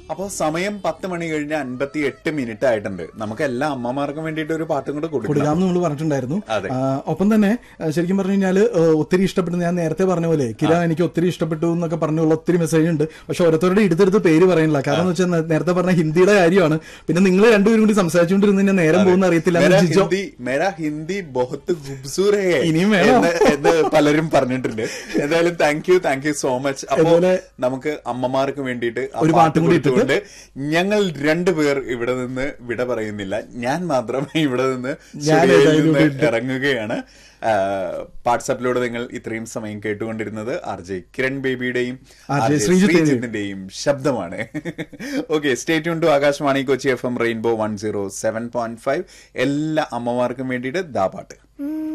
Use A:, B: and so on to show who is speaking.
A: അപ്പൊ സമയം പത്ത് മണി കഴിഞ്ഞ് അൻപത്തി എട്ട് മിനിറ്റ് ആയിട്ടുണ്ട് നമുക്ക് എല്ലാ അമ്മമാർക്കും വേണ്ടിയിട്ട് ഒരു പാട്ടും കൂടെ കൊടുക്കണം
B: കൊടുക്കാമെന്ന് നമ്മൾ പറഞ്ഞിട്ടുണ്ടായിരുന്നു
A: അതെ.
B: ആ, ഒപ്പം തന്നെ ആ, ശരിക്കും പറഞ്ഞു കഴിഞ്ഞാൽ ഒത്തിരി ഇഷ്ടപ്പെട്ടു ഞാൻ നേരത്തെ പറഞ്ഞ പോലെ കിര എനിക്ക് ഒത്തിരി ഇഷ്ടപ്പെട്ടു എന്നൊക്കെ പറഞ്ഞുള്ള ഒത്തിരി മെസ്സേജ് ഉണ്ട് പക്ഷെ ഓരോരുത്തരുടെ എടുത്തെടുത്ത് പേര് പറയുന്നില്ല കാരണം എന്ന് വെച്ചാൽ നേരത്തെ പറഞ്ഞ ഹിന്ദിയുടെ കാര്യമാണ് പിന്നെ നിങ്ങൾ രണ്ടുപേരും കൂടി സംസാരിച്ചുകൊണ്ടിരുന്ന ഞാൻ നേരം പോകുന്ന അറിയത്തില്ല
A: മേരാ
B: എന്ന് ജിജോ
A: ഹിന്ദി മേരാ ഹിന്ദി ബഹുത്ത് ഖൂബ്സൂരേ ഹൈ
B: ഇനിയും വേണോ?
A: എന്ന് എന്ന് പലരും പറഞ്ഞിട്ടുണ്ട് എന്തായാലും thank you thank you so much അപ്പോ
B: അതുപോലെ
A: നമുക്ക് അമ്മമാർക്ക് വേണ്ടിയിട്ട് ആ
B: ഒരു പാട്ടും കൂടി ഇട്ടിട്ട്
A: കൊടുത്തുകൊണ്ട് ഞങ്ങൾ രണ്ടുപേർ ഇവിടെ നിന്ന് വിട പറയുന്നില്ല ഞാൻ മാത്രം ഇവിടെ നിന്ന്
B: ഞാൻ
A: സ്റ്റുഡിയോയിൽ
B: ഏതായാലും
A: നിന്ന്
B: ഇട്ട്.
A: ഇറങ്ങുകയാണ് വാട്സാപ്പിലൂടെ നിങ്ങൾ ഇത്രയും സമയം കേട്ടുകൊണ്ടിരുന്നത് ആർ ജെ കിരൺ ബേബിയുടെയും
B: ആർ
A: ആർ
B: ജെ
A: ജെ
B: ശ്രീജിത്തിന്റെയും.
A: ശ്രീജിത്തിന്റെയും ശബ്ദമാണ് okay stay tune to Akashvani Kochi F M rainbow one zero seven point five എല്ലാ അമ്മമാർക്കും വേണ്ടിയിട്ട് ദാ പാട്ട്